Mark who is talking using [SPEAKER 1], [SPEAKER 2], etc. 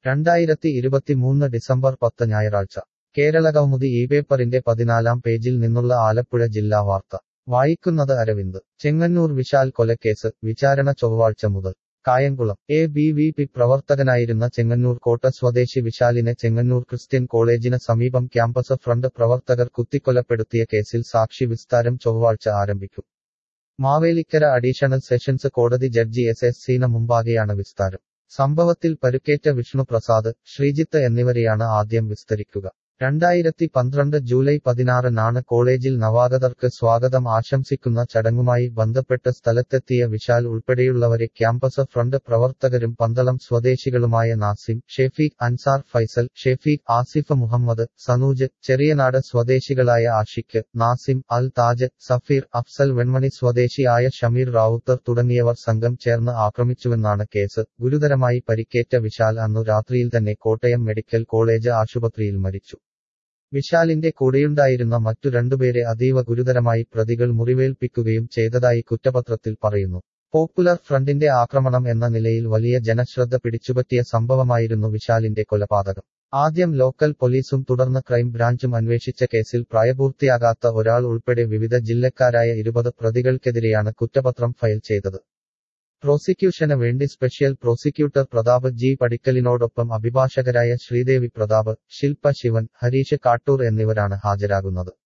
[SPEAKER 1] രണ്ടായിരത്തി ഇരുപത്തിമൂന്ന് ഡിസംബർ പത്ത് ഞായറാഴ്ച കേരളകൗമുദി ഈ പേപ്പറിന്റെ പതിനാലാം പേജിൽ നിന്നുള്ള ആലപ്പുഴ ജില്ലാ വാർത്ത വായിക്കുന്നത് അരവിന്ദ് ചെങ്ങന്നൂർ വിശാൽ കൊലക്കേസ് വിചാരണ ചൊവ്വാഴ്ച മുതൽ Kayamkulam A B V P പ്രവർത്തകനായിരുന്ന ചെങ്ങന്നൂർ കോട്ട സ്വദേശി വിശാലിനെ ചെങ്ങന്നൂർ ക്രിസ്ത്യൻ കോളേജിന് സമീപം ക്യാമ്പസ് ഫ്രണ്ട് പ്രവർത്തകർ കുത്തിക്കൊലപ്പെടുത്തിയ കേസിൽ സാക്ഷി വിസ്താരം ചൊവ്വാഴ്ച ആരംഭിക്കും മാവേലിക്കര അഡീഷണൽ സെഷൻസ് കോടതി ജഡ്ജി എസ് എസ് സീന മുമ്പാകെയാണ് വിസ്താരം സംഭവത്തിൽ പരുക്കേറ്റ വിഷ്ണുപ്രസാദ് ശ്രീജിത്ത് എന്നിവരെയാണ് ആദ്യം വിസ്തരിക്കുക രണ്ടായിരത്തി പന്ത്രണ്ട് ജൂലൈ പതിനാറിനാണ് കോളേജിൽ നവാഗതർക്ക് സ്വാഗതം ആശംസിക്കുന്ന ചടങ്ങുമായി ബന്ധപ്പെട്ട് സ്ഥലത്തെത്തിയ വിശാൽ ഉൾപ്പെടെയുള്ളവരെ ക്യാമ്പസ് ഫ്രണ്ട് പ്രവർത്തകരും പന്തളം സ്വദേശികളുമായ നാസിം ഷെഫീഖ് അൻസാർ ഫൈസൽ ഷെഫീഖ് ആസിഫ് മുഹമ്മദ് സനൂജ് ചെറിയനാട് സ്വദേശികളായ ആഷിഖ് നാസിം അൽ താജ് സഫീർ അഫ്സൽ വെൺമണി സ്വദേശിയായ ഷമീർ റാവുത്തർ തുടങ്ങിയവർ സംഘം ചേർന്ന് ആക്രമിച്ചുവെന്നാണ് കേസ് ഗുരുതരമായി പരിക്കേറ്റ വിശാൽ അന്നു രാത്രിയിൽ തന്നെ കോട്ടയം മെഡിക്കൽ കോളേജ് ആശുപത്രിയിൽ മരിച്ചു വിശാലിന്റെ കൂടെയുണ്ടായിരുന്ന മറ്റു രണ്ടുപേരെ അതീവ ഗുരുതരമായി പ്രതികൾ മുറിവേൽപ്പിക്കുകയും ചെയ്തതായി കുറ്റപത്രത്തിൽ പറയുന്നു പോപ്പുലർ ഫ്രണ്ടിന്റെ ആക്രമണം എന്ന നിലയിൽ വലിയ ജനശ്രദ്ധ പിടിച്ചുപറ്റിയ സംഭവമായിരുന്നു വിശാലിന്റെ കൊലപാതകം ആദ്യം ലോക്കൽ പോലീസും തുടർന്ന് ക്രൈംബ്രാഞ്ചും അന്വേഷിച്ച കേസിൽ പ്രായപൂർത്തിയാകാത്ത ഒരാൾ ഉൾപ്പെടെ വിവിധ ജില്ലക്കാരായ ഇരുപത് പ്രതികൾക്കെതിരെയാണ് കുറ്റപത്രം ഫയൽ ചെയ്തത് പ്രോസിക്യൂഷന് വേണ്ടി സ്പെഷ്യൽ പ്രോസിക്യൂട്ടർ പ്രതാപ് ജി പടിക്കലിനോടൊപ്പം അഭിഭാഷകരായ ശ്രീദേവി പ്രതാപ് ശില്പ ശിവൻ ഹരീഷ് കാട്ടൂർ എന്നിവരാണ് ഹാജരാകുന്നത്